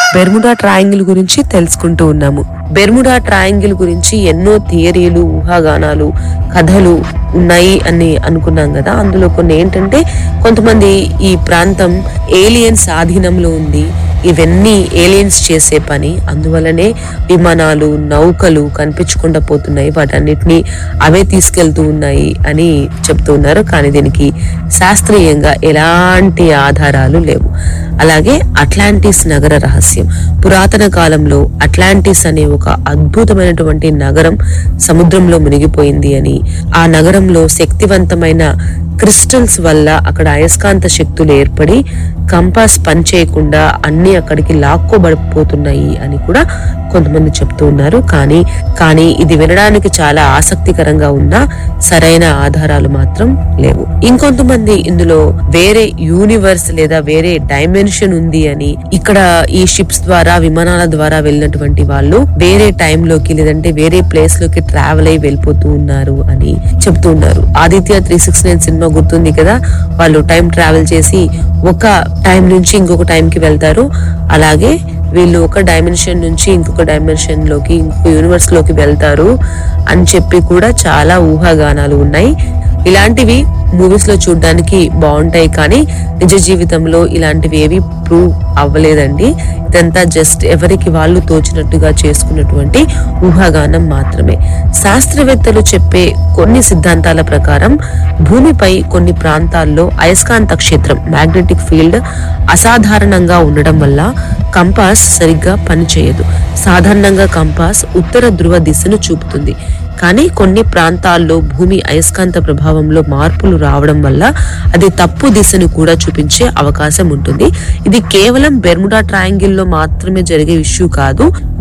Bermuda triangle గురించి తెలుసుకుంటూ ఉన్నాము బెర్ముడా ట్రయాంగిల్ గురించి ఎన్నో థియరీలు ఊహాగానాలు కథలు ఉన్నాయి అని అనుకున్నాం కదా అందులో కొన్ని ఏంటంటే కొంతమంది ఈ ప్రాంతం ఏలియన్స్ ఆధీనంలో ఉంది ఇవన్నీ ఏలియన్స్ చేసే పని అందువల్లనే విమానాలు నౌకలు కనిపించకుండా పోతున్నాయి వాటన్నిటిని అవే తీసుకెళ్తూ ఉన్నాయి అని చెప్తూ ఉన్నారు కానీ దీనికి శాస్త్రీయంగా ఎలాంటి ఆధారాలు లేవు అలాగే అట్లాంటిస్ నగర రహస్యం పురాతన కాలంలో అట్లాంటిస్ అనే ఒక అద్భుతమైనటువంటి నగరం సముద్రంలో మునిగిపోయింది అని ఆ నగరంలో శక్తివంతమైన క్రిస్టల్స్ వల్ల అక్కడ అయస్కాంత శక్తులు ఏర్పడి కంపాస్ పనిచేయకుండా అన్ని అక్కడికి లాక్కోబడిపోతున్నాయి అని కూడా కొంతమంది చెప్తూ ఉన్నారు కానీ కానీ ఇది వినడానికి చాలా ఆసక్తికరంగా ఉన్న సరైన ఆధారాలు మాత్రం లేవు ఇంకొంతమంది ఇందులో వేరే యూనివర్స్ లేదా వేరే డైమెన్షన్ ఉంది అని ఇక్కడ ఈ షిప్స్ ద్వారా విమానాల ద్వారా వెళ్ళినటువంటి వాళ్ళు వేరే time లోకి లేదంటే వేరే ప్లేస్ లోకి ట్రావెల్ అయి వెళ్ళిపోతూ ఉన్నారు అని చెప్తూ ఉన్నారు Aditya three six nine cinema గుర్తుంది కదా వాళ్ళు టైం ట్రావెల్ చేసి ఒక టైం నుంచి ఇంకొక time కి వెళ్తారు అలాగే వీళ్ళు ఒక డైమెన్షన్ నుంచి ఇంకొక డైమెన్షన్ లోకి ఇంకొక యూనివర్స్ లోకి వెళ్తారు అని చెప్పి కూడా చాలా ఊహాగానాలు ఉన్నాయి ఇలాంటివి మూవీస్ లో చూడడానికి బాగుంటాయి కానీ నిజ జీవితంలో ఇలాంటివి ఏవి ప్రూవ్ అవ్వలేదండి ఇదంతా జస్ట్ ఎవరికి వాళ్ళు తోచినట్టుగా చేసుకున్నటువంటి ఊహాగానం మాత్రమే శాస్త్రవేత్తలు చెప్పే కొన్ని సిద్ధాంతాల ప్రకారం భూమిపై కొన్ని ప్రాంతాల్లో అయస్కాంత క్షేత్రం మ్యాగ్నెటిక్ ఫీల్డ్ అసాధారణంగా ఉండడం వల్ల కంపాస్ సరిగ్గా పనిచేయదు సాధారణంగా కంపాస్ ఉత్తర ధ్రువ దిశను చూపుతుంది కానీ కొన్ని ప్రాంతాల్లో భూమి అయస్కాంత ప్రభావంలో మార్పులు రావడం వల్ల అది తప్పు దిశను కూడా చూపించే అవకాశం ఉంటుంది ఇది కేవలం బెర్ముడా ట్రయాంగిల్ లో మాత్రమే జరిగే ఇష్యూ కాదు